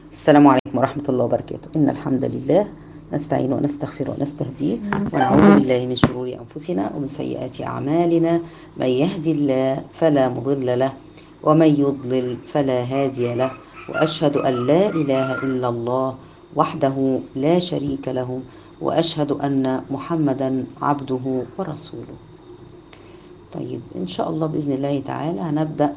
السلام عليكم ورحمة الله وبركاته إن الحمد لله نستعين ونستغفر ونستهديه ونعوذ بالله من شرور أنفسنا ومن سيئات أعمالنا من يهدي الله فلا مضل له ومن يضلل فلا هادي له وأشهد أن لا إله إلا الله وحده لا شريك له وأشهد أن محمدا عبده ورسوله طيب إن شاء الله بإذن الله تعالى هنبدأ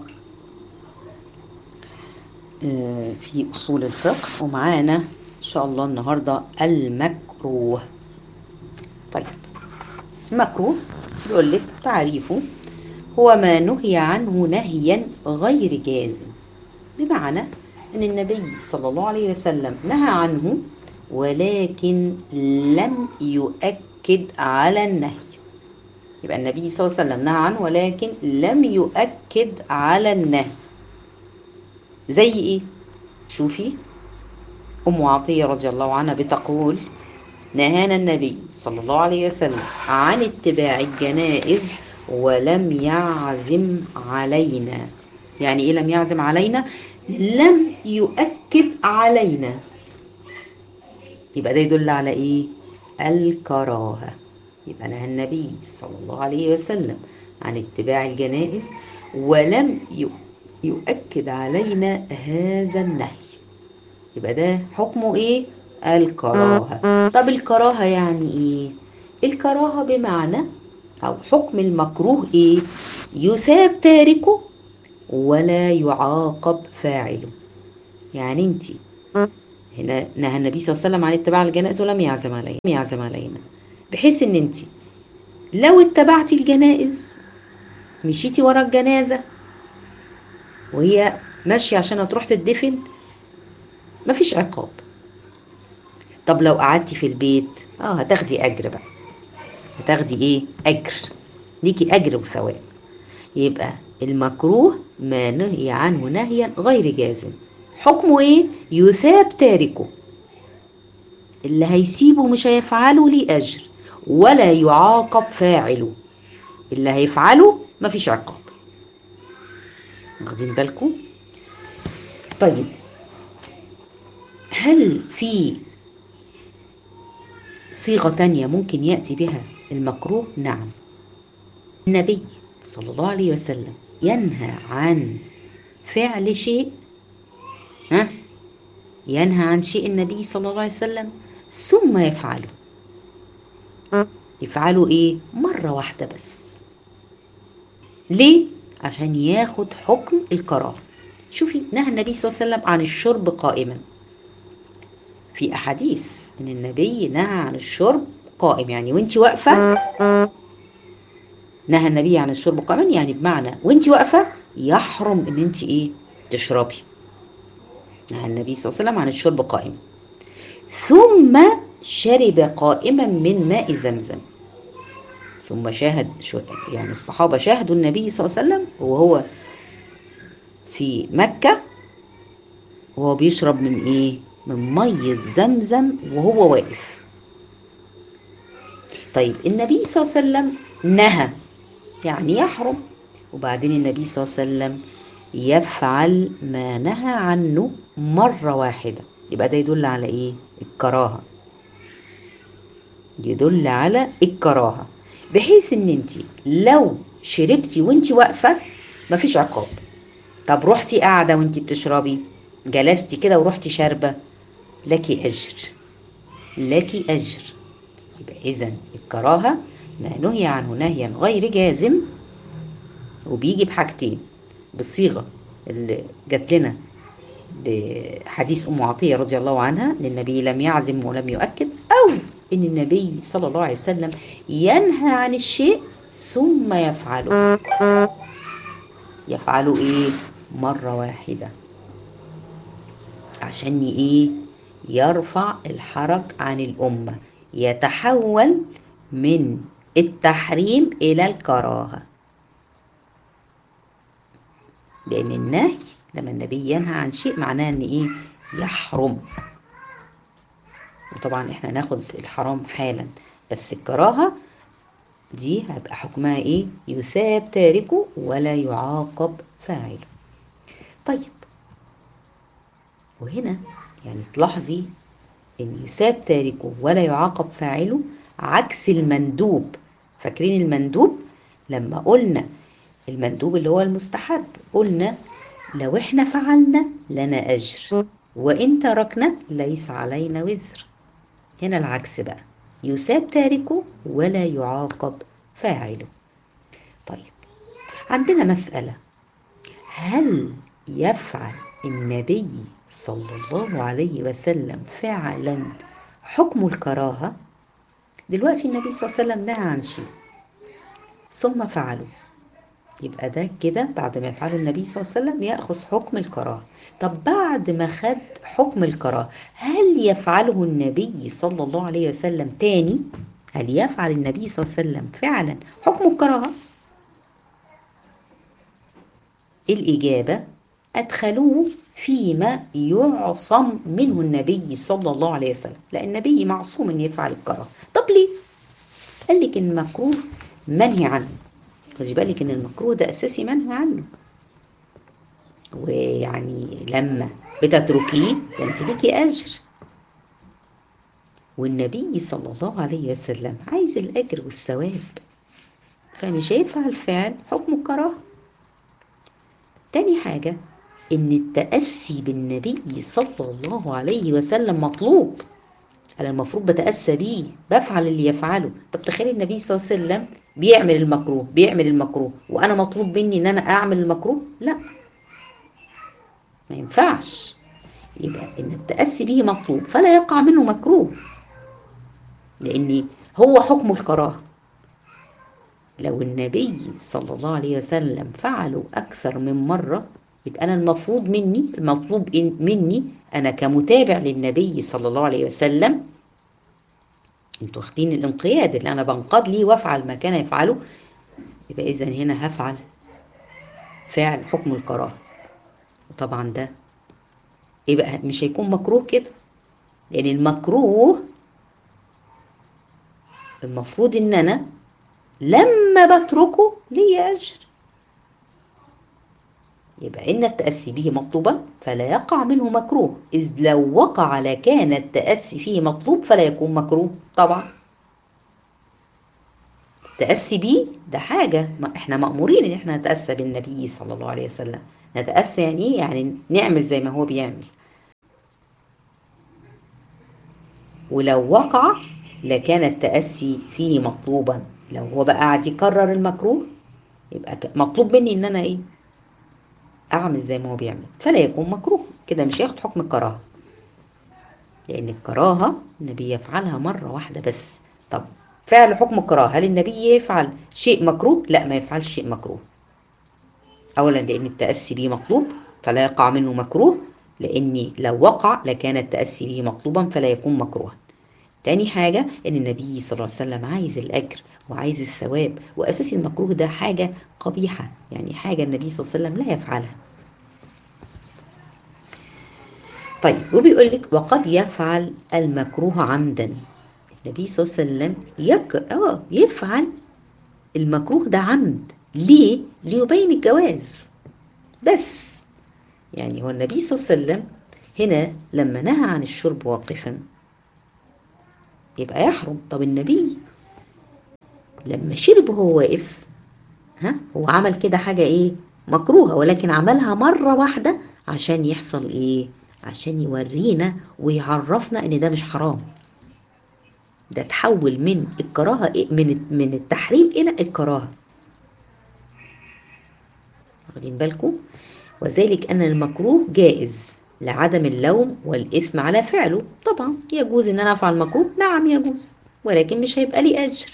في أصول الفقه ومعانا إن شاء الله النهاردة المكروه طيب المكروه بيقول لك تعريفه هو ما نهي عنه نهيا غير جازم بمعنى أن النبي صلى الله عليه وسلم نهى عنه ولكن لم يؤكد على النهي يبقى النبي صلى الله عليه وسلم نهى عنه ولكن لم يؤكد على النهي زي ايه شوفي ام عطيه رضي الله عنها بتقول نهانا النبي صلى الله عليه وسلم عن اتباع الجنائز ولم يعزم علينا يعني ايه لم يعزم علينا لم يؤكد علينا يبقى ده يدل على ايه الكراهه يبقى نهى النبي صلى الله عليه وسلم عن اتباع الجنائز ولم يؤكد علينا هذا النهي يبقى ده حكمه ايه الكراهه طب الكراهه يعني ايه الكراهه بمعنى او حكم المكروه ايه يثاب تاركه ولا يعاقب فاعله يعني انت هنا نهى النبي صلى الله عليه وسلم عن اتباع الجنائز ولم يعزم علينا يعزم علينا بحيث ان انت لو اتبعتي الجنائز مشيتي ورا الجنازه وهي ماشيه عشان تروح تدفن مفيش عقاب طب لو قعدتي في البيت اه هتاخدي اجر بقى هتاخدي ايه اجر ليكي اجر وثواب يبقى المكروه ما نهي عنه نهيا غير جازم حكمه ايه يثاب تاركه اللي هيسيبه مش هيفعله ليه اجر ولا يعاقب فاعله اللي هيفعله مفيش عقاب واخدين بالكم طيب هل في صيغة تانية ممكن يأتي بها المكروه نعم النبي صلى الله عليه وسلم ينهى عن فعل شيء ها ينهى عن شيء النبي صلى الله عليه وسلم ثم يفعله يفعله ايه مرة واحدة بس ليه عشان ياخد حكم الكراهة شوفي نهى النبي صلى الله عليه وسلم عن الشرب قائما في أحاديث إن النبي نهى عن الشرب قائم يعني وانت واقفة نهى النبي عن الشرب قائما يعني بمعنى وانت واقفة يحرم ان انت ايه تشربي نهى النبي صلى الله عليه وسلم عن الشرب قائما ثم شرب قائما من ماء زمزم ثم شاهد يعني الصحابة شاهدوا النبي صلى الله عليه وسلم وهو في مكة وهو بيشرب من ايه من مية زمزم وهو واقف طيب النبي صلى الله عليه وسلم نهى يعني يحرم وبعدين النبي صلى الله عليه وسلم يفعل ما نهى عنه مرة واحدة يبقى ده يدل على ايه الكراهة يدل على الكراهة بحيث ان انت لو شربتي وانت واقفة مفيش عقاب طب رحتي قاعدة وانت بتشربي جلستي كده ورحتي شاربة لك أجر لك أجر يبقى إذا الكراهة ما نهي عنه نهيا غير جازم وبيجي بحاجتين بالصيغة اللي جات لنا بحديث أم عطية رضي الله عنها إن النبي لم يعزم ولم يؤكد أو إن النبي صلى الله عليه وسلم ينهى عن الشيء ثم يفعله يفعله إيه مرة واحدة عشان إيه يرفع الحرج عن الأمة يتحول من التحريم إلى الكراهة لأن النهي لما النبي ينهى عن شيء معناه ان ايه يحرم وطبعا احنا ناخد الحرام حالا بس الكراهة دي هيبقى حكمها ايه يثاب تاركه ولا يعاقب فاعله طيب وهنا يعني تلاحظي ان يساب تاركه ولا يعاقب فاعله عكس المندوب فاكرين المندوب لما قلنا المندوب اللي هو المستحب قلنا لو احنا فعلنا لنا اجر وان تركنا ليس علينا وزر هنا العكس بقى يساب تاركه ولا يعاقب فاعله طيب عندنا مسألة هل يفعل النبي صلى الله عليه وسلم فعلا حكم الكراهة دلوقتي النبي صلى الله عليه وسلم نهى عن شيء ثم فعله يبقى ده كده بعد ما يفعله النبي صلى الله عليه وسلم يأخذ حكم الكراهة طب بعد ما خد حكم الكراهة هل يفعله النبي صلى الله عليه وسلم تاني هل يفعل النبي صلى الله عليه وسلم فعلا حكم الكراهة الإجابة أدخلوه فيما يعصم منه النبي صلى الله عليه وسلم لأن النبي معصوم أن يفعل الكراهة طب ليه؟ قال لك إن المكروه منهي عنه خدي بالك إن المكروه ده أساسي منهي عنه ويعني لما بتتركيه ده أنت ليكي أجر والنبي صلى الله عليه وسلم عايز الأجر والثواب فمش هيدفع الفعل حكم الكراهه تاني حاجة إن التأسي بالنبي صلى الله عليه وسلم مطلوب أنا المفروض بتأسى بيه بفعل اللي يفعله طب تخيلي النبي صلى الله عليه وسلم بيعمل المكروه بيعمل المكروه وأنا مطلوب مني إن أنا أعمل المكروه لا ما ينفعش يبقى إن التأسي به مطلوب فلا يقع منه مكروه لأن هو حكم الكراهه لو النبي صلى الله عليه وسلم فعله أكثر من مرة يبقى أنا المفروض مني المطلوب مني أنا كمتابع للنبي صلى الله عليه وسلم انتوا واخدين الانقياد اللي أنا بنقاد ليه وأفعل ما كان يفعله يبقى إذا هنا هفعل فعل حكم الكراهة وطبعا ده يبقى مش هيكون مكروه كده لأن المكروه المفروض إن أنا لما بتركه لي أجر يبقى إن التأسي به مطلوبا فلا يقع منه مكروه إذ لو وقع لكان التأسي فيه مطلوب فلا يكون مكروه طبعا التأسي به ده حاجة ما إحنا مأمورين إن إحنا نتأسى بالنبي صلى الله عليه وسلم نتأسى يعني إيه؟ يعني نعمل زي ما هو بيعمل ولو وقع لكان التأسي فيه مطلوبا لو هو بقى قاعد يكرر المكروه يبقى مطلوب مني ان انا ايه اعمل زي ما هو بيعمل فلا يكون مكروه كده مش هياخد حكم الكراهه لان الكراهه النبي يفعلها مره واحده بس طب فعل حكم الكراهه هل النبي يفعل شيء مكروه لا ما يفعلش شيء مكروه اولا لان التاسي به مطلوب فلا يقع منه مكروه لاني لو وقع لكان التاسي به مطلوبا فلا يكون مكروها تاني حاجة إن النبي صلى الله عليه وسلم عايز الأجر وعايز الثواب وأساسي المكروه ده حاجة قبيحة يعني حاجة النبي صلى الله عليه وسلم لا يفعلها طيب وبيقول لك وقد يفعل المكروه عمدا النبي صلى الله عليه وسلم يك... اه يفعل المكروه ده عمد ليه؟ ليبين الجواز بس يعني هو النبي صلى الله عليه وسلم هنا لما نهى عن الشرب واقفا يبقى يحرم طب النبي لما شرب هو واقف ها هو عمل كده حاجة ايه مكروهة ولكن عملها مرة واحدة عشان يحصل ايه عشان يورينا ويعرفنا ان ده مش حرام ده تحول من الكراهة إيه؟ من من التحريم الى الكراهة واخدين بالكم وذلك ان المكروه جائز لعدم اللوم والإثم على فعله طبعا يجوز إن أنا أفعل مكروه نعم يجوز ولكن مش هيبقى لي أجر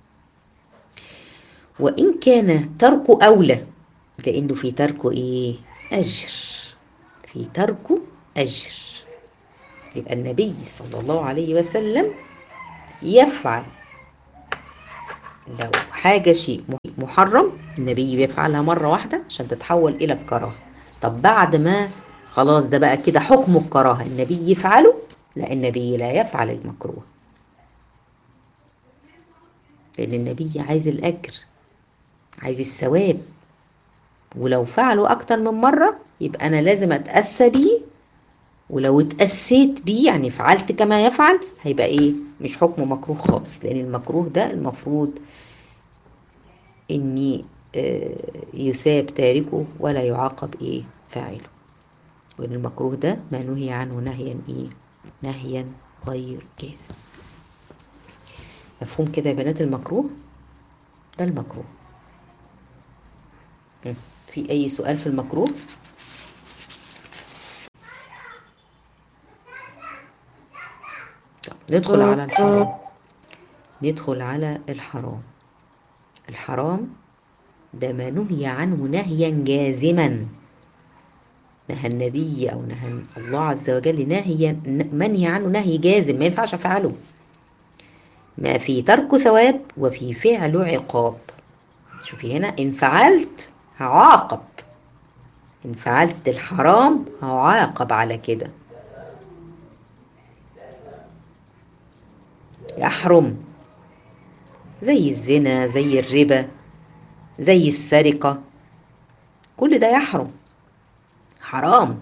وإن كان تركه أولى لأنه في تركه إيه أجر في تركه أجر يبقى النبي صلى الله عليه وسلم يفعل لو حاجة شيء محرم النبي بيفعلها مرة واحدة عشان تتحول إلى الكراهة طب بعد ما خلاص ده بقى كده حكم الكراهة النبي يفعله لا النبي لا يفعل المكروه لأن النبي عايز الأجر عايز الثواب ولو فعله أكتر من مرة يبقى أنا لازم أتأسى بيه ولو اتأسيت بيه يعني فعلت كما يفعل هيبقى ايه مش حكم مكروه خالص لان المكروه ده المفروض اني آه يساب تاركه ولا يعاقب ايه فاعله وان المكروه ده ما نهي عنه نهيا ايه نهيا غير جازم مفهوم كده يا بنات المكروه ده المكروه في اي سؤال في المكروه ندخل على الحرام ندخل على الحرام الحرام ده ما نهي عنه نهيا جازما نهى النبي او نهى الله عز وجل نهيا منهي عنه نهي جازم ما ينفعش افعله ما في ترك ثواب وفي فعل عقاب شوفي هنا ان فعلت هعاقب ان فعلت الحرام هعاقب على كده يحرم زي الزنا زي الربا زي السرقة كل ده يحرم حرام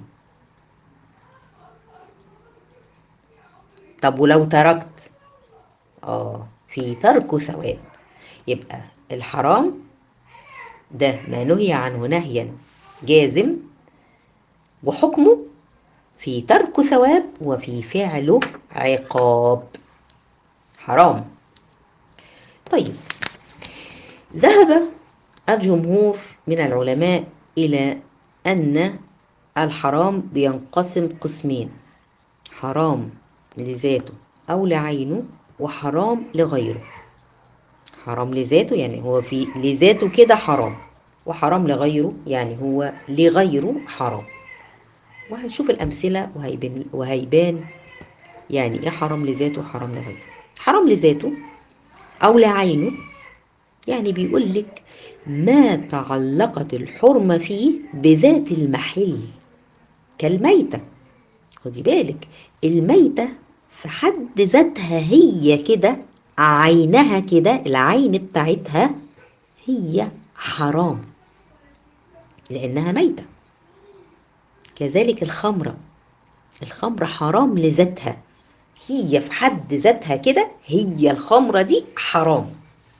طب ولو تركت اه في ترك ثواب يبقى الحرام ده ما نهي عنه نهيا جازم وحكمه في ترك ثواب وفي فعله عقاب حرام طيب ذهب الجمهور من العلماء إلى أن الحرام بينقسم قسمين حرام لذاته أو لعينه وحرام لغيره حرام لذاته يعني هو في لذاته كده حرام وحرام لغيره يعني هو لغيره حرام وهنشوف الأمثلة وهيبان, وهيبان يعني إيه حرام لذاته وحرام لغيره حرام لذاته أو لعينه يعني بيقول لك ما تعلقت الحرمة فيه بذات المحل كالميتة خدي بالك الميتة في حد ذاتها هي كده عينها كده العين بتاعتها هي حرام لأنها ميتة كذلك الخمرة الخمرة حرام لذاتها هي في حد ذاتها كده هي الخمرة دي حرام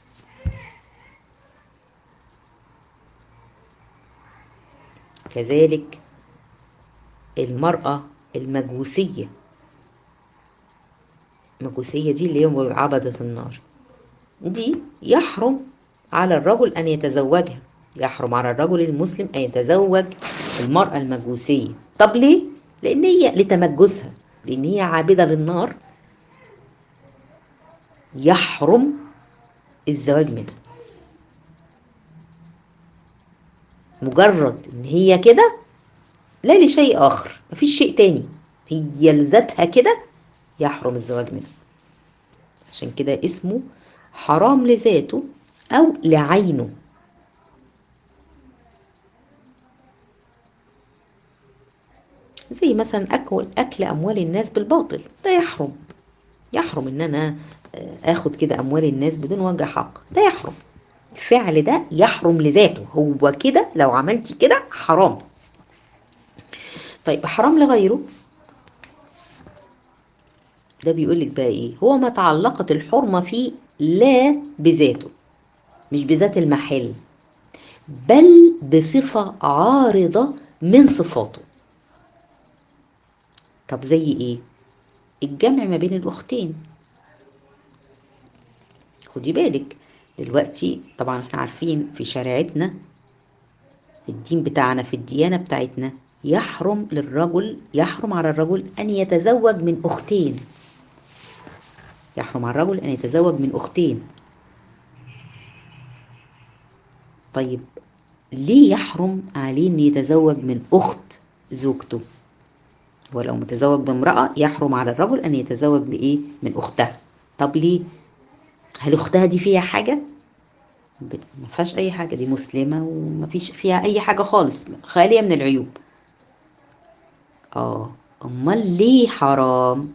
كذلك المرأة المجوسية المجوسية دي اللي هي عبدة النار دي يحرم على الرجل أن يتزوجها يحرم على الرجل المسلم أن يتزوج المرأة المجوسية طب ليه؟ لأن هي لتمجسها لأن هي عابدة للنار يحرم الزواج منها مجرد ان هي كده لا لشيء اخر مفيش شيء تاني هي لذاتها كده يحرم الزواج منها عشان كده اسمه حرام لذاته او لعينه زي مثلا اكل اكل اموال الناس بالباطل ده يحرم يحرم ان انا اخد كده اموال الناس بدون وجه حق ده يحرم الفعل ده يحرم لذاته هو كده لو عملتي كده حرام طيب حرام لغيره ده بيقول لك بقى ايه هو ما تعلقت الحرمة فيه لا بذاته مش بذات المحل بل بصفة عارضة من صفاته طب زي ايه الجمع ما بين الاختين خدي بالك دلوقتي طبعا احنا عارفين في شريعتنا في الدين بتاعنا في الديانة بتاعتنا يحرم للرجل يحرم على الرجل أن يتزوج من أختين يحرم على الرجل أن يتزوج من أختين طيب ليه يحرم عليه أن يتزوج من أخت زوجته ولو متزوج بامرأة يحرم على الرجل أن يتزوج بإيه من أختها طب ليه هل اختها دي فيها حاجه ما فيهاش اي حاجه دي مسلمه وما فيش فيها اي حاجه خالص خاليه من العيوب اه امال ليه حرام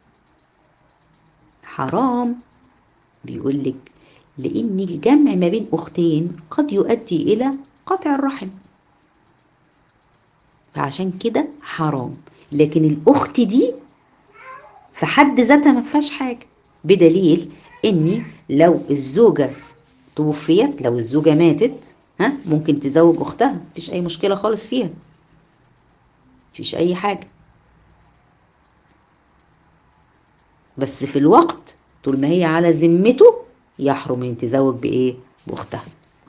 حرام بيقول لك لان الجمع ما بين اختين قد يؤدي الى قطع الرحم فعشان كده حرام لكن الاخت دي في حد ذاتها ما فيهاش حاجه بدليل اني لو الزوجه توفيت لو الزوجه ماتت ها ممكن تزوج اختها مفيش اي مشكله خالص فيها مفيش اي حاجه بس في الوقت طول ما هي على ذمته يحرم ان تزوج بايه باختها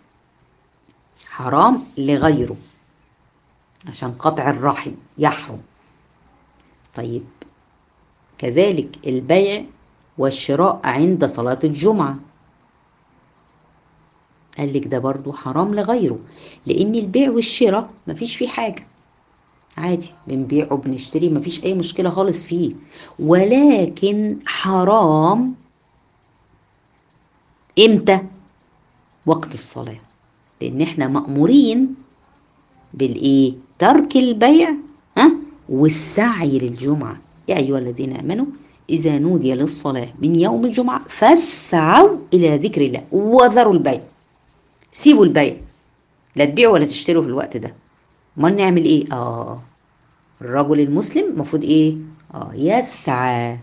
حرام لغيره عشان قطع الرحم يحرم طيب كذلك البيع والشراء عند صلاة الجمعة قال لك ده برضو حرام لغيره لأن البيع والشراء مفيش فيه حاجة عادي بنبيع وبنشتري مفيش أي مشكلة خالص فيه ولكن حرام إمتى؟ وقت الصلاة لأن احنا مأمورين بالإيه؟ ترك البيع ها؟ والسعي للجمعة يا أيها الذين آمنوا إذا نودي للصلاة من يوم الجمعة فاسعوا إلى ذكر الله وذروا البيع سيبوا البيع لا تبيعوا ولا تشتروا في الوقت ده امال نعمل ايه اه الرجل المسلم المفروض ايه اه يسعى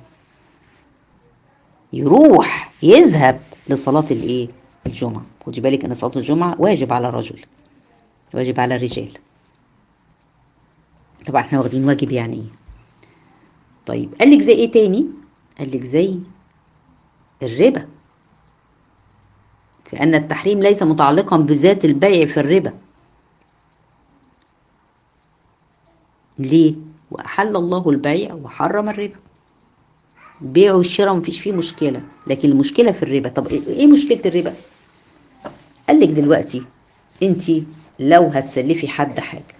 يروح يذهب لصلاة الايه الجمعة خدي بالك ان صلاة الجمعة واجب على الرجل واجب على الرجال طبعا احنا واخدين واجب يعني ايه طيب قال لك زي ايه تاني قال لك زي الربا لأن التحريم ليس متعلقا بذات البيع في الربا ليه؟ وأحل الله البيع وحرم الربا البيع والشراء مفيش فيه مشكلة لكن المشكلة في الربا طب ايه مشكلة الربا؟ قال لك دلوقتي انت لو هتسلفي حد حاجة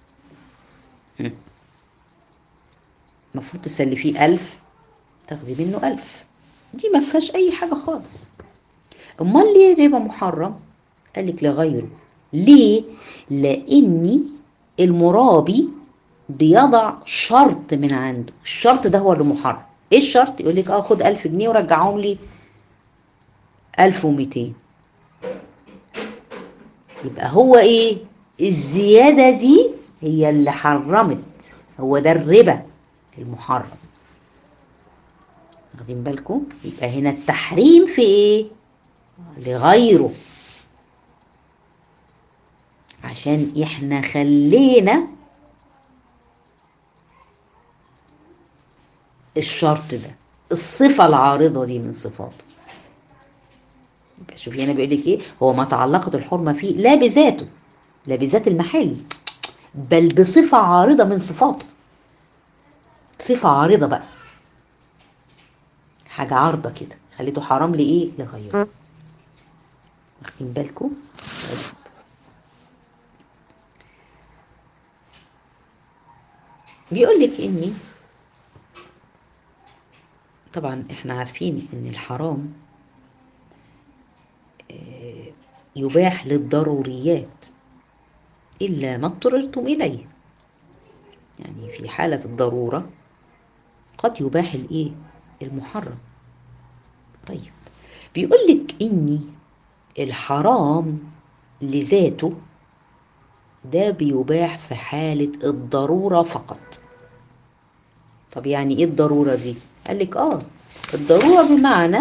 المفروض تسلفيه ألف تاخدي منه ألف دي ما فيهاش أي حاجة خالص امال ليه الربا محرم قال لك لغيره ليه لاني المرابي بيضع شرط من عنده الشرط ده هو اللي محرم ايه الشرط يقول لك اه خد 1000 جنيه ورجعهم لي 1200 يبقى هو ايه الزياده دي هي اللي حرمت هو ده الربا المحرم واخدين بالكم يبقى هنا التحريم في ايه لغيره عشان احنا خلينا الشرط ده الصفة العارضة دي من صفاته يبقى شوفي هنا بيقول لك ايه هو ما تعلقت الحرمة فيه لا بذاته لا بذات المحل بل بصفة عارضة من صفاته صفة عارضة بقى حاجة عارضة كده خليته حرام لإيه لغيره واخدين بالكم بيقول لك اني طبعا احنا عارفين ان الحرام يباح للضروريات الا ما اضطررتم اليه يعني في حالة الضرورة قد يباح الايه المحرم طيب بيقول لك اني الحرام لذاته ده بيباح في حالة الضرورة فقط طب يعني ايه الضرورة دي قال لك اه الضرورة بمعنى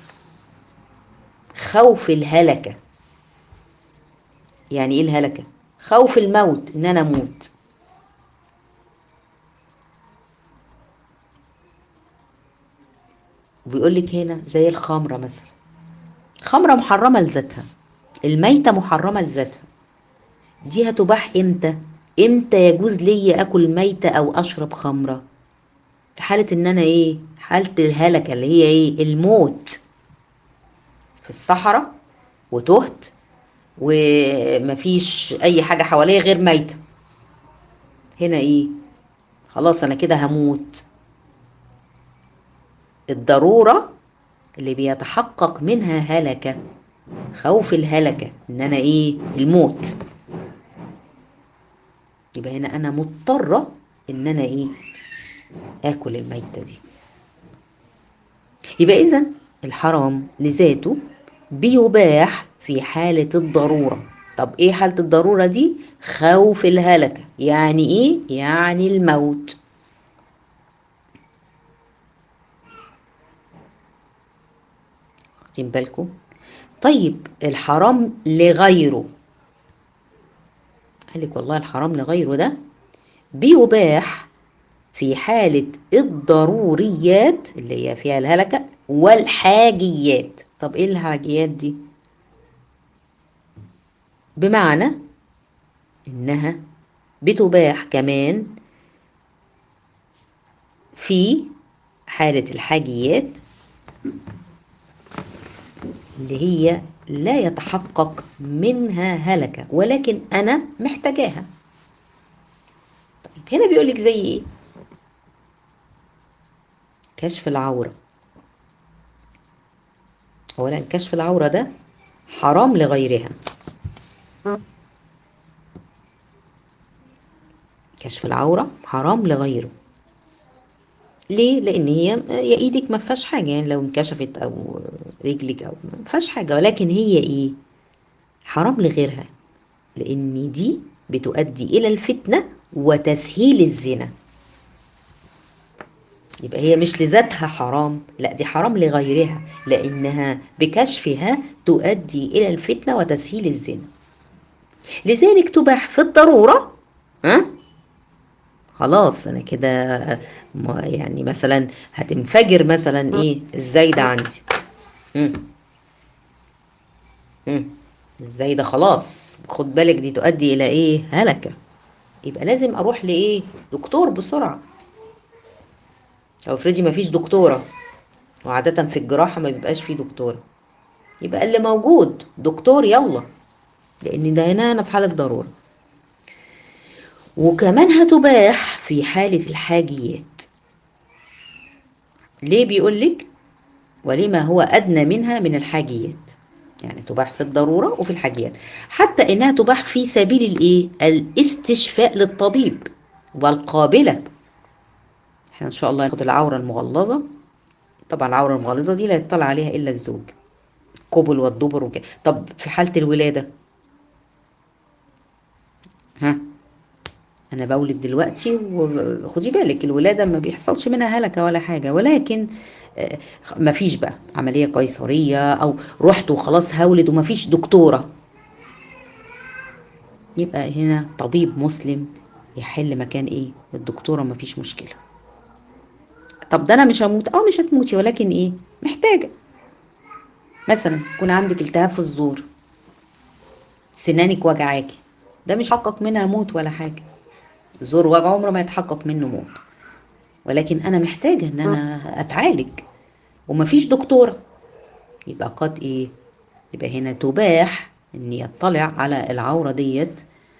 خوف الهلكة يعني ايه الهلكة خوف الموت ان انا اموت بيقول لك هنا زي الخمرة مثلا خمرة محرمة لذاتها الميتة محرمة لذاتها دي هتباح امتى امتى يجوز لي اكل ميتة او اشرب خمرة في حالة ان انا ايه حالة الهلكة اللي هي ايه الموت في الصحراء وتهت ومفيش اي حاجة حواليا غير ميتة هنا ايه خلاص انا كده هموت الضرورة اللي بيتحقق منها هلكة خوف الهلكة ان انا ايه الموت يبقى هنا انا مضطرة ان انا ايه اكل الميتة دي يبقى اذا الحرام لذاته بيباح في حالة الضرورة طب ايه حالة الضرورة دي خوف الهلكة يعني ايه يعني الموت واخدين بالكم طيب الحرام لغيره قال لك والله الحرام لغيره ده بيباح في حالة الضروريات اللي هي فيها الهلكة والحاجيات طب ايه الحاجيات دي بمعنى انها بتباح كمان في حالة الحاجيات اللي هي لا يتحقق منها هلكة ولكن أنا محتاجاها طيب هنا بيقولك زي إيه كشف العورة أولا كشف العورة ده حرام لغيرها كشف العورة حرام لغيره ليه؟ لأن هي يا إيدك ما فيهاش حاجة يعني لو انكشفت أو رجلك أو ما فيهاش حاجة ولكن هي إيه؟ حرام لغيرها لأن دي بتؤدي إلى الفتنة وتسهيل الزنا يبقى هي مش لذاتها حرام لا دي حرام لغيرها لأنها بكشفها تؤدي إلى الفتنة وتسهيل الزنا لذلك تباح في الضرورة ها خلاص انا كده يعني مثلا هتنفجر مثلا ايه الزايده عندي امم امم الزايده خلاص خد بالك دي تؤدي الى ايه هلكه يبقى لازم اروح لايه دكتور بسرعه او افرضي ما فيش دكتوره وعاده في الجراحه ما بيبقاش فيه دكتوره يبقى اللي موجود دكتور يلا لان ده هنا انا في حاله ضروره وكمان هتباح في حالة الحاجيات ليه بيقول لك ولما هو أدنى منها من الحاجيات يعني تباح في الضرورة وفي الحاجيات حتى إنها تباح في سبيل الإيه الاستشفاء للطبيب والقابلة احنا إن شاء الله ناخد العورة المغلظة طبعا العورة المغلظة دي لا يطلع عليها إلا الزوج القبل والدبر وكده طب في حالة الولادة ها انا بولد دلوقتي وخدي بالك الولاده ما بيحصلش منها هلكه ولا حاجه ولكن ما فيش بقى عمليه قيصريه او رحت وخلاص هولد وما فيش دكتوره يبقى هنا طبيب مسلم يحل مكان ايه الدكتوره ما فيش مشكله طب ده انا مش هموت اه مش هتموتي ولكن ايه محتاجه مثلا يكون عندك التهاب في الزور سنانك وجعاكي ده مش حقق منها موت ولا حاجه زور وجع عمره ما يتحقق منه موت ولكن انا محتاجه ان انا اتعالج ومفيش دكتوره يبقى قد ايه يبقى هنا تباح ان يطلع على العوره ديت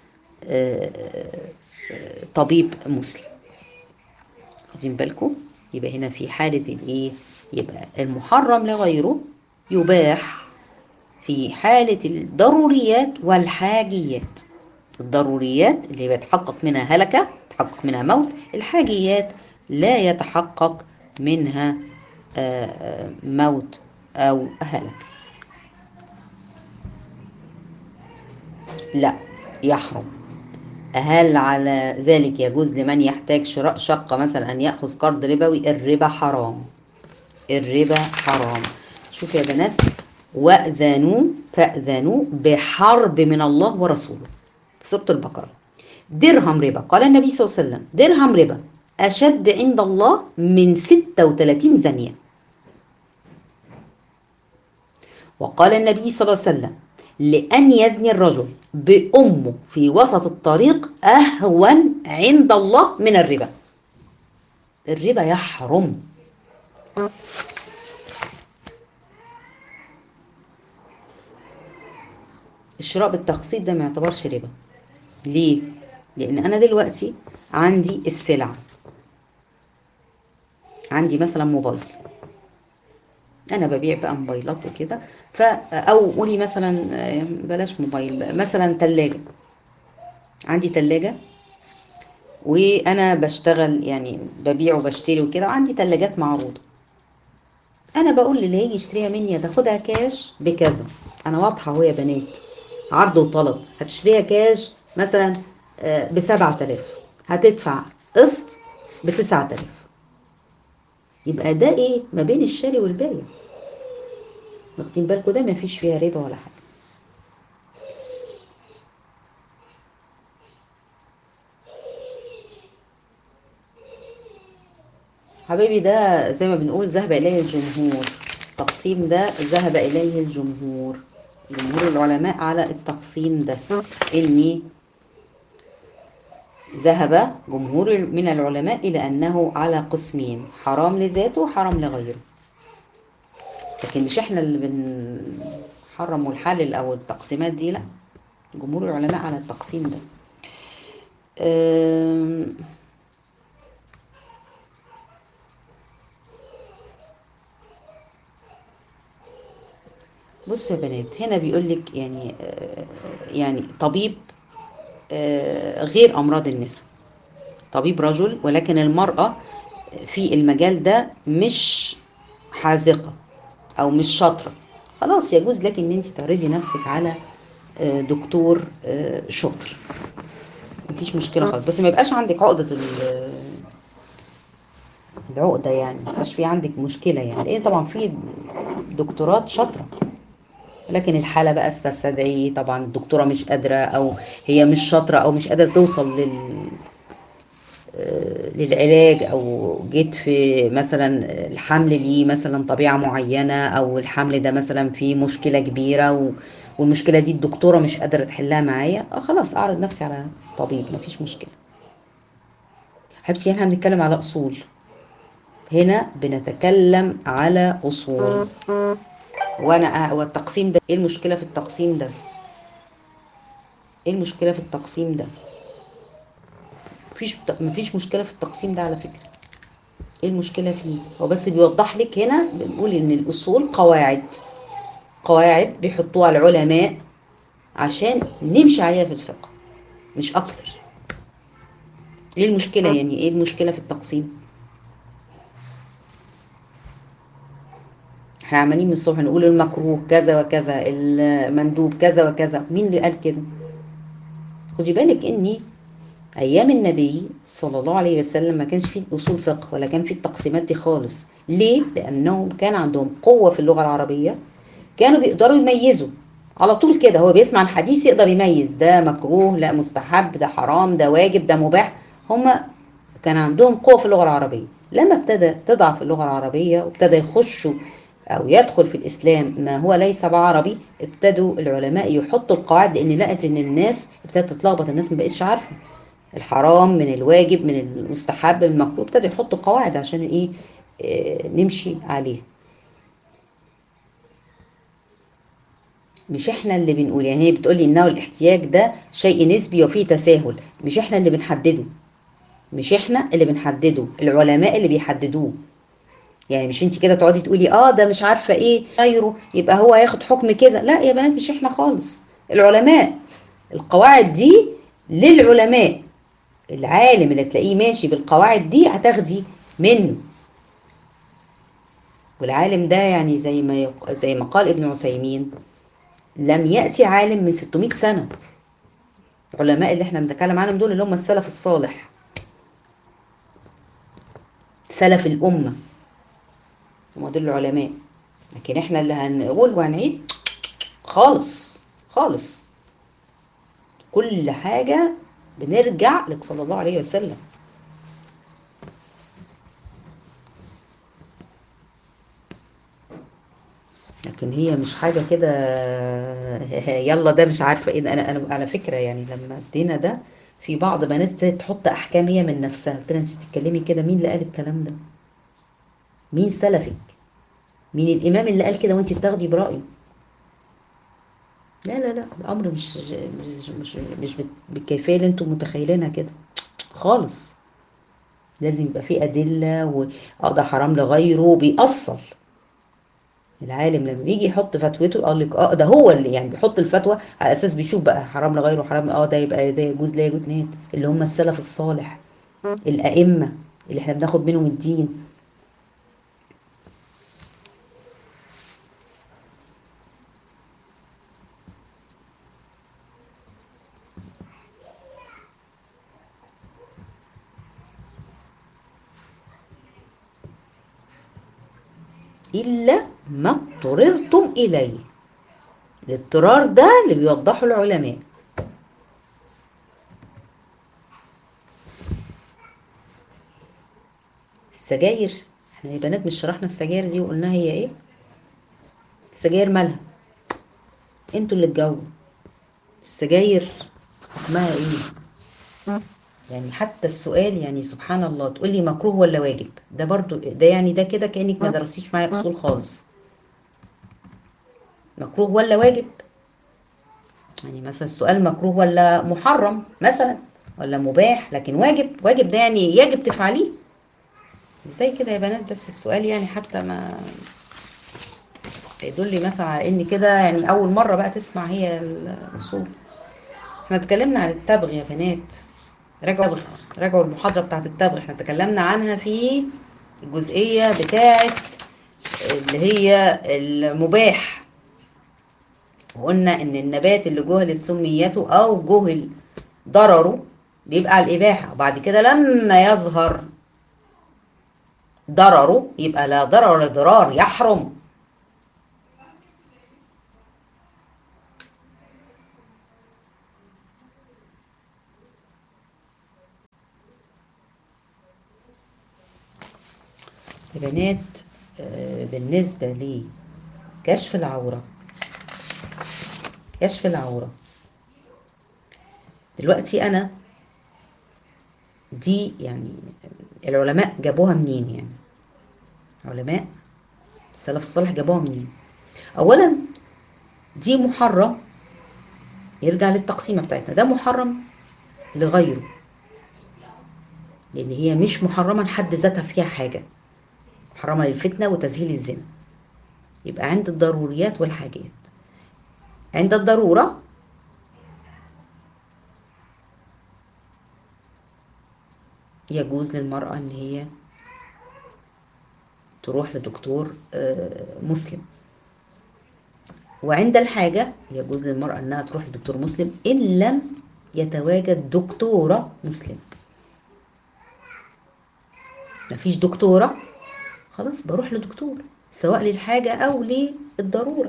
طبيب مسلم واخدين بالكم يبقى هنا في حاله الايه يبقى المحرم لغيره يباح في حاله الضروريات والحاجيات الضروريات اللي بيتحقق منها هلكة يتحقق منها موت الحاجيات لا يتحقق منها موت أو هلك لا يحرم هل على ذلك يجوز لمن يحتاج شراء شقة مثلا أن يأخذ قرض ربوي الربا حرام الربا حرام شوف يا بنات وأذنوا فأذنوا بحرب من الله ورسوله سورة البقرة درهم ربا قال النبي صلى الله عليه وسلم درهم ربا أشد عند الله من 36 زنية وقال النبي صلى الله عليه وسلم لأن يزني الرجل بأمه في وسط الطريق أهون عند الله من الربا الربا يحرم الشراء بالتقسيط ده ما يعتبرش ربا ليه؟ لأن أنا دلوقتي عندي السلعة عندي مثلا موبايل أنا ببيع بقى موبايلات وكده ف أو قولي مثلا بلاش موبايل مثلا تلاجة عندي تلاجة وأنا بشتغل يعني ببيع وبشتري وكده وعندي تلاجات معروضة أنا بقول للي هيجي يشتريها مني هتاخدها كاش بكذا أنا واضحة أهو يا بنات عرض وطلب هتشتريها كاش مثلا ب 7000 هتدفع قسط ب 9000 يبقى ده ايه ما بين الشاري والبايع واخدين بالكم ده ما فيش فيها ربا ولا حاجه حبيبي ده زي ما بنقول ذهب اليه الجمهور التقسيم ده ذهب اليه الجمهور جمهور العلماء على التقسيم ده اني ذهب جمهور من العلماء إلى أنه على قسمين حرام لذاته وحرام لغيره لكن مش احنا اللي بنحرم والحلل أو التقسيمات دي لا جمهور العلماء على التقسيم ده أم بصوا يا بنات هنا بيقول لك يعني يعني طبيب غير أمراض النساء طبيب رجل ولكن المرأة في المجال ده مش حاذقة أو مش شاطرة خلاص يجوز لك ان انت تعرضي نفسك على دكتور شاطر مفيش مشكلة خالص بس ما يبقاش عندك عقدة العقدة يعني ما يبقاش في عندك مشكلة يعني لان طبعا في دكتورات شاطرة لكن الحالة بقى تستدعي طبعا الدكتورة مش قادرة أو هي مش شاطرة أو مش قادرة توصل لل للعلاج أو جيت في مثلا الحمل ليه مثلا طبيعة معينة أو الحمل ده مثلا فيه مشكلة كبيرة والمشكلة دي الدكتورة مش قادرة تحلها معايا خلاص أعرض نفسي على طبيب مفيش مشكلة حبيبتي احنا بنتكلم على أصول هنا بنتكلم على أصول وانا والتقسيم ده ايه المشكله في التقسيم ده ايه المشكله في التقسيم ده مفيش مفيش مشكله في التقسيم ده على فكره ايه المشكله فيه هو بس بيوضح لك هنا بنقول ان الاصول قواعد قواعد بيحطوها العلماء عشان نمشي عليها في الفقه مش اكتر ايه المشكله يعني ايه المشكله في التقسيم احنا عمالين من الصبح نقول المكروه كذا وكذا المندوب كذا وكذا مين اللي قال كده خدي بالك اني ايام النبي صلى الله عليه وسلم ما كانش فيه اصول فقه ولا كان فيه التقسيمات دي خالص ليه لانهم كان عندهم قوه في اللغه العربيه كانوا بيقدروا يميزوا على طول كده هو بيسمع الحديث يقدر يميز ده مكروه لا مستحب ده حرام ده واجب ده مباح هما كان عندهم قوه في اللغه العربيه لما ابتدى تضعف اللغه العربيه وابتدى يخشوا أو يدخل في الإسلام ما هو ليس بعربي ابتدوا العلماء يحطوا القواعد لأن لقت إن الناس ابتدت تتلخبط الناس ما بقتش عارفة الحرام من الواجب من المستحب من المكروه ابتدوا يحطوا قواعد عشان إيه اه نمشي عليها مش احنا اللي بنقول يعني هي بتقولي انه الاحتياج ده شيء نسبي وفيه تساهل مش احنا اللي بنحدده مش احنا اللي بنحدده العلماء اللي بيحددوه يعني مش انت كده تقعدي تقولي اه ده مش عارفه ايه غيره يبقى هو هياخد حكم كده لا يا بنات مش احنا خالص العلماء القواعد دي للعلماء العالم اللي تلاقيه ماشي بالقواعد دي هتاخدي منه والعالم ده يعني زي ما يق... زي ما قال ابن عثيمين لم يأتي عالم من 600 سنة العلماء اللي احنا بنتكلم عنهم دول اللي هم السلف الصالح سلف الأمة هم دول العلماء لكن احنا اللي هنقول وهنعيد خالص خالص كل حاجة بنرجع لك صلى الله عليه وسلم لكن هي مش حاجة كده يلا ده مش عارفة ايه ده انا انا على فكرة يعني لما ادينا ده في بعض بنات تحط احكام هي من نفسها قلت لها انت بتتكلمي كده مين اللي قال الكلام ده مين سلفك مين الامام اللي قال كده وانت بتاخدي برايه لا لا لا الامر مش مش مش, مش بالكيفيه اللي انتم متخيلينها كده خالص لازم يبقى في ادله واه ده حرام لغيره بيأصل العالم لما بيجي يحط فتوته يقول لك اه ده هو اللي يعني بيحط الفتوى على اساس بيشوف بقى حرام لغيره حرام اه ده يبقى ده يجوز لا يجوز نهاية اللي هم السلف الصالح الائمه اللي احنا بناخد منهم الدين إلا ما اضطررتم إليه الاضطرار ده اللي بيوضحه العلماء السجاير احنا يا بنات مش شرحنا السجاير دي وقلنا هي ايه السجاير مالها انتوا اللي تجاوبوا السجاير حكمها ايه يعني حتى السؤال يعني سبحان الله تقول لي مكروه ولا واجب ده برضو ده يعني ده كده كانك ما درستيش معايا اصول خالص مكروه ولا واجب يعني مثلا السؤال مكروه ولا محرم مثلا ولا مباح لكن واجب واجب ده يعني يجب تفعليه ازاي كده يا بنات بس السؤال يعني حتى ما يدل لي مثلا على ان كده يعني اول مره بقى تسمع هي الاصول احنا اتكلمنا عن التبغ يا بنات راجعوا راجعوا المحاضره بتاعت التبغ احنا تكلمنا عنها في الجزئيه بتاعه اللي هي المباح وقلنا ان النبات اللي جهلت سميته او جهل ضرره بيبقى على الاباحه وبعد كده لما يظهر ضرره يبقى لا ضرر ولا ضرار يحرم يا بنات بالنسبة لكشف العورة كشف العورة دلوقتي أنا دي يعني العلماء جابوها منين يعني علماء السلف الصالح جابوها منين اولا دي محرم يرجع للتقسيمه بتاعتنا ده محرم لغيره لان هي مش محرمه لحد ذاتها فيها حاجه محرمه للفتنه وتسهيل الزنا يبقى عند الضروريات والحاجات عند الضروره يجوز للمرأة إن هي تروح لدكتور مسلم وعند الحاجة يجوز للمرأة إنها تروح لدكتور مسلم إن لم يتواجد دكتورة مسلم مفيش دكتورة خلاص بروح لدكتور سواء للحاجة أو للضرورة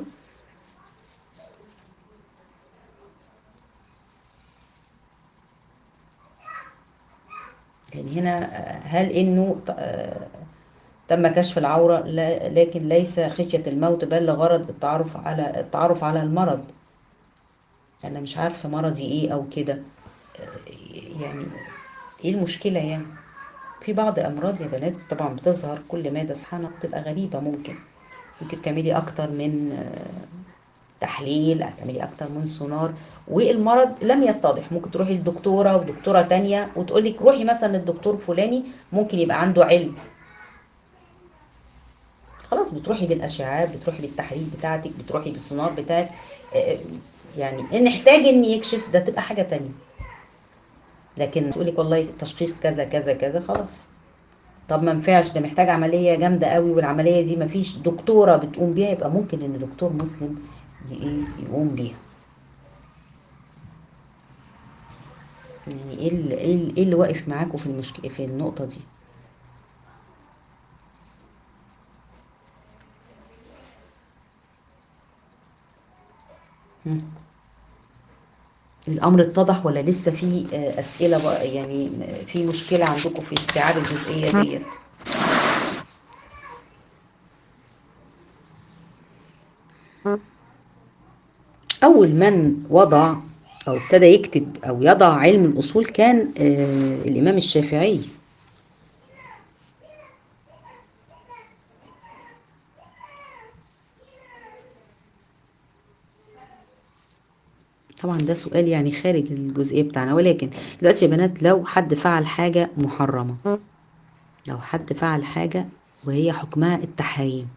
يعني هنا هل انه تم كشف العورة لكن ليس خشية الموت بل لغرض التعرف على التعرف على المرض انا مش عارفة مرضي ايه او كده يعني ايه المشكلة يعني في بعض امراض يا بنات طبعا بتظهر كل مادة سبحانه بتبقى غريبة ممكن ممكن تعملي اكتر من تحليل هتعملي اكتر من سونار والمرض لم يتضح ممكن تروحي لدكتوره ودكتوره تانية وتقول لك روحي مثلا للدكتور فلاني ممكن يبقى عنده علم خلاص بتروحي بالاشعاعات بتروحي بالتحليل بتاعتك بتروحي بالسونار بتاعك يعني ان احتاج ان يكشف ده تبقى حاجه تانية لكن تقول لك والله تشخيص كذا كذا كذا خلاص طب ما ينفعش ده محتاج عمليه جامده قوي والعمليه دي ما فيش دكتوره بتقوم بيها يبقى ممكن ان دكتور مسلم ايه يقوم بيها يعني ايه اللي, ايه اللي واقف معاكم في المشكله في النقطه دي الامر اتضح ولا لسه في اسئله بقى يعني في مشكله عندكم في استيعاب الجزئيه ديت أول من وضع أو ابتدى يكتب أو يضع علم الأصول كان آه الإمام الشافعي طبعا ده سؤال يعني خارج الجزئية بتاعنا ولكن دلوقتي يا بنات لو حد فعل حاجة محرمة لو حد فعل حاجة وهي حكمها التحريم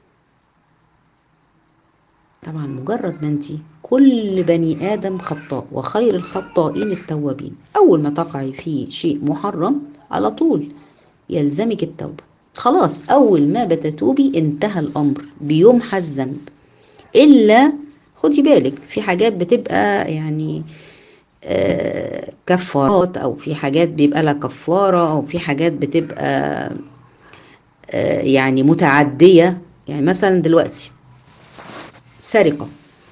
طبعا مجرد ما انت كل بني ادم خطاء وخير الخطائين التوابين اول ما تقعي في شيء محرم على طول يلزمك التوبه خلاص اول ما بتتوبي انتهى الامر بيمحى الذنب الا خدي بالك في حاجات بتبقى يعني آه كفارات او في حاجات بيبقى لها كفاره او في حاجات بتبقى آه يعني متعديه يعني مثلا دلوقتي سرقة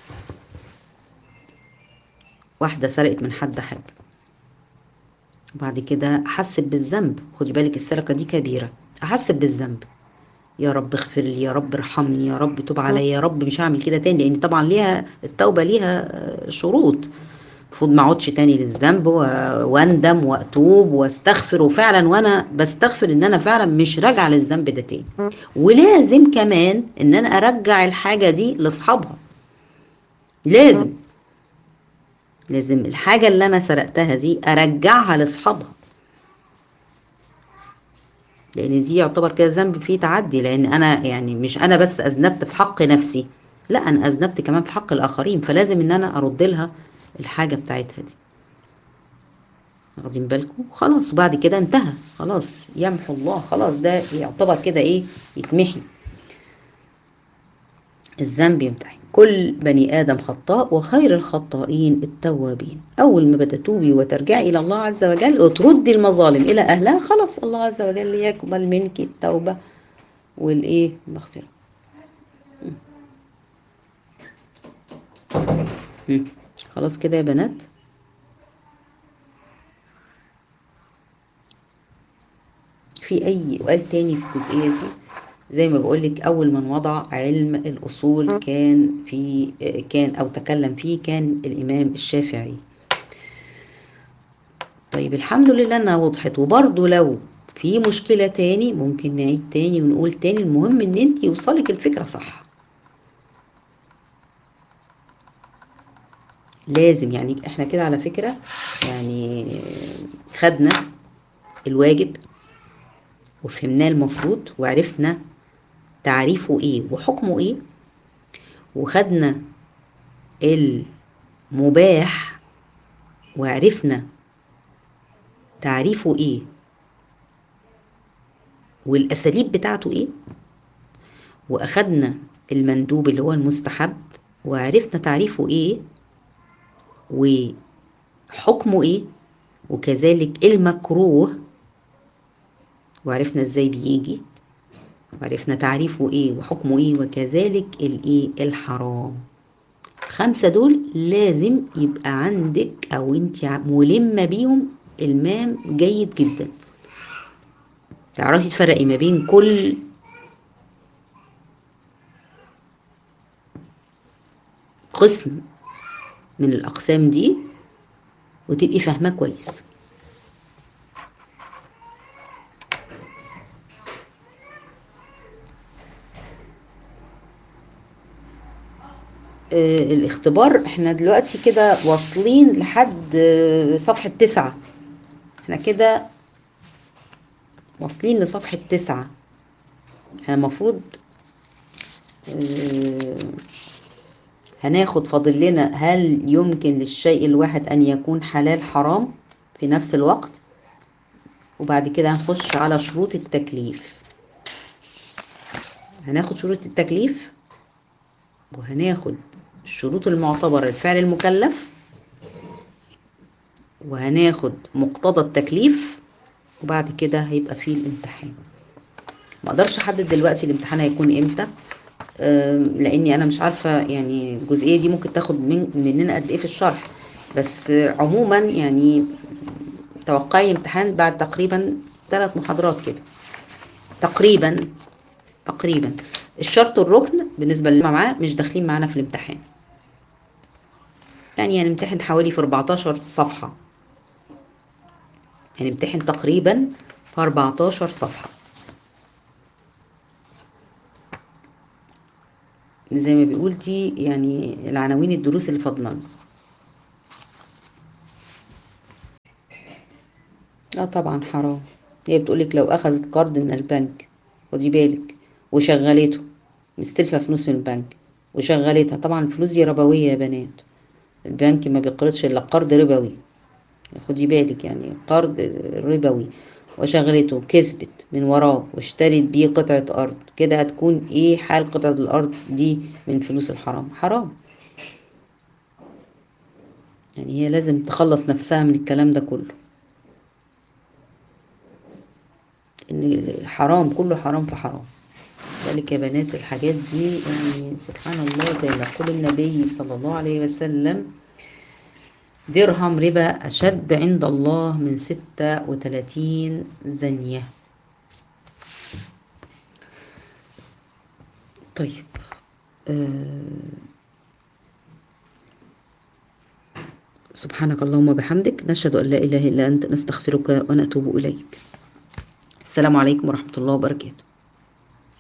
واحدة سرقت من حد حاجة وبعد كده أحسب بالذنب خدي بالك السرقة دي كبيرة أحسب بالذنب يا رب اغفر لي يا رب ارحمني يا رب توب عليا يا رب مش هعمل كده تاني لان طبعا ليها التوبه ليها شروط المفروض ما اقعدش تاني للذنب واندم واتوب واستغفر وفعلا وانا بستغفر ان انا فعلا مش راجعه للذنب ده تاني ولازم كمان ان انا ارجع الحاجه دي لاصحابها لازم لازم الحاجه اللي انا سرقتها دي ارجعها لاصحابها لان دي يعتبر كده ذنب فيه تعدي لان انا يعني مش انا بس اذنبت في حق نفسي لا انا اذنبت كمان في حق الاخرين فلازم ان انا ارد لها الحاجه بتاعتها دي واخدين بالكم خلاص وبعد كده انتهى خلاص يمحو الله خلاص ده يعتبر كده ايه يتمحي الذنب يمتحي كل بني آدم خطاء وخير الخطائين التوابين أول ما بتتوبي وترجعي إلى الله عز وجل وتردي المظالم إلى أهلها خلاص الله عز وجل يقبل منك التوبة والإيه المغفرة خلاص كده يا بنات في أي سؤال تاني في الجزئية دي زي ما بقولك أول من وضع علم الأصول كان في كان أو تكلم فيه كان الإمام الشافعي طيب الحمد لله إنها وضحت وبرضه لو في مشكلة تاني ممكن نعيد تاني ونقول تاني المهم إن أنت يوصلك الفكرة صح لازم يعني احنا كده على فكرة يعني خدنا الواجب وفهمناه المفروض وعرفنا تعريفه ايه وحكمه ايه وخدنا المباح وعرفنا تعريفه ايه والاساليب بتاعته ايه واخدنا المندوب اللي هو المستحب وعرفنا تعريفه ايه وحكمه ايه وكذلك المكروه وعرفنا ازاي بيجي وعرفنا تعريفه ايه وحكمه ايه وكذلك الايه الحرام خمسة دول لازم يبقى عندك او انت ملمة بيهم المام جيد جدا تعرفي تفرقي ما بين كل قسم من الاقسام دي وتبقي فاهماه كويس آه الاختبار احنا دلوقتي كده واصلين لحد آه صفحة تسعة احنا كده واصلين لصفحة تسعة احنا المفروض آه هناخد فاضل لنا هل يمكن للشيء الواحد ان يكون حلال حرام في نفس الوقت وبعد كده هنخش على شروط التكليف هناخد شروط التكليف وهناخد الشروط المعتبرة للفعل المكلف وهناخد مقتضى التكليف وبعد كده هيبقى فيه الامتحان ما اقدرش احدد دلوقتي الامتحان هيكون امتى لاني انا مش عارفه يعني الجزئيه دي ممكن تاخد من مننا قد ايه في الشرح بس عموما يعني توقعي امتحان بعد تقريبا ثلاث محاضرات كده تقريبا تقريبا الشرط الركن بالنسبه اللي معاه مش داخلين معانا في الامتحان يعني هنمتحن حوالي في 14 صفحه هنمتحن تقريبا في 14 صفحه زي ما بيقول دي يعني العناوين الدروس اللي فضلنا اه طبعا حرام هي بتقولك لو اخذت قرض من البنك خدي بالك وشغلته مستلفه فلوس من البنك وشغلتها طبعا الفلوس دي ربويه يا بنات البنك ما بيقرضش الا قرض ربوي خدي بالك يعني قرض ربوي وشغلته كسبت من وراه واشترت بيه قطعة أرض كده هتكون ايه حال قطعة الأرض دي من فلوس الحرام حرام يعني هي لازم تخلص نفسها من الكلام ده كله ان حرام كله حرام في حرام ذلك يا بنات الحاجات دي يعني سبحان الله زي ما يقول النبي صلى الله عليه وسلم درهم ربا أشد عند الله من ستة وثلاثين زنية طيب آه سبحانك اللهم وبحمدك نشهد أن لا إله إلا أنت نستغفرك ونتوب إليك السلام عليكم ورحمة الله وبركاته